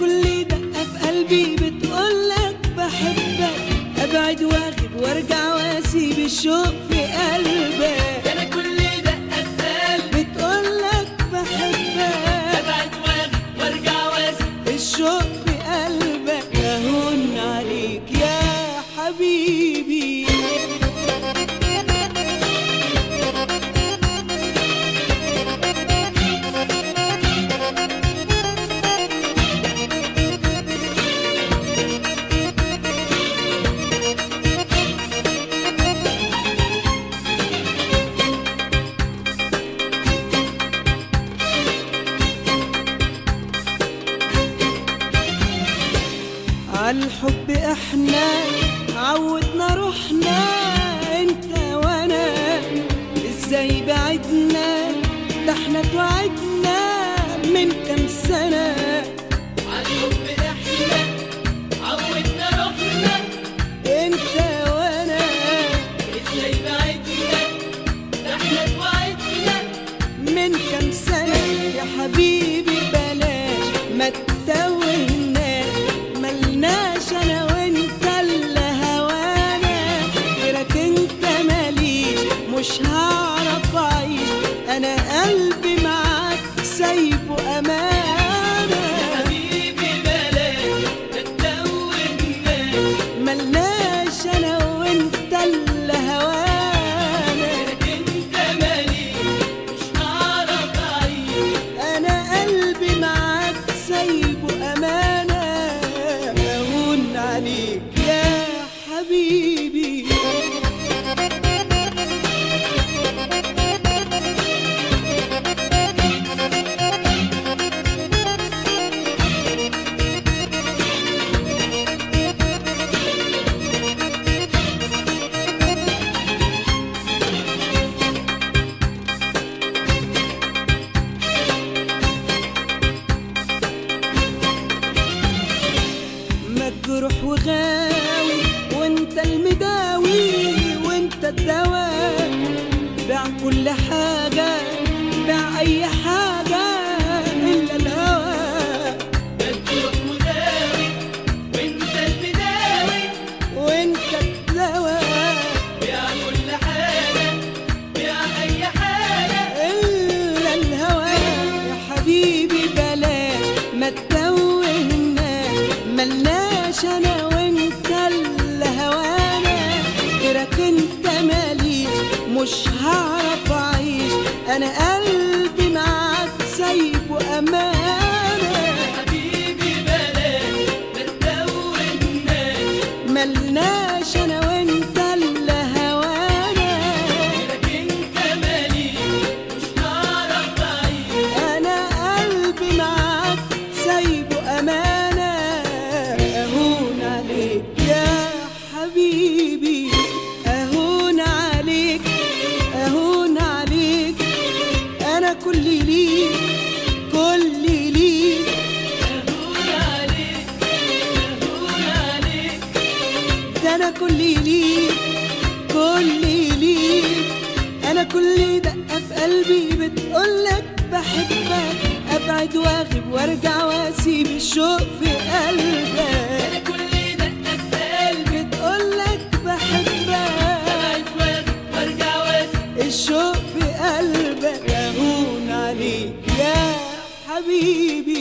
كل دقة في قلبي بتقولك بحبك ابعد واغيب وارجع واسيب الشوق في قلبك انا كل دقه في قلبي بتقولك بحبك ابعد واغيب وارجع واسيب الشوق في قلبك اهون عليك يا حبيبي عالحب احنا عودنا روحنا انت وانا ازاي بعدنا ده احنا توعدنا من كام سنه عالحب احنا عودنا روحنا انت وانا ازاي بعدنا ده احنا اتوعدنا من كام سنه يا حبيبي بلاش ما تتوهناش ملناش انا وانت الا هوانا غيرك انت ماليش مش هعرف اعيش انا قلبي معاك سايبه امانه حبيبي بلاش تتوهنا ملناش انا وانت الا هوانا انت مالي مش هعرف اعيش انا قلبي معاك سايبه امانه اهون عليك يا حبيبي مجروح وغاوي وانت المداوي وانت الدواء بيع كل حاجة بيع أي حاجة إلا الهوى مجروح مداوي وانت البداوي وانت الدواء بيع كل حاجه بيع اي حاجه إلا الهوى يا حبيبي بلاش ما تتوهناش ملناش أنا وانت إلا هوانا غيرك انت ماليش مش هعرف أعيش أنا قلبي معاك سايبه أمانة حبيبي بلاش تتوهنا ملناش أنا وانت إلا هوانا غيرك انت مالي مش هعرف اعيش أنا قلبي معاك سايبه أمانة أهون عليك يا حبيبي أهون عليك أهون عليك أنا كل ليك كل ليك اهون عليك اهون عليك ده أنا كل ليك كل ليك أنا كل دقة في قلبي بتقولك بحبك أبعد وأغيب وأرجع وأسيب الشوق في قلبك انا كل دقه في قلبي بتقولك بحبك ابعد واغيب وارجع واسيب الشوق في قلبك يهون عليك يا حبيبي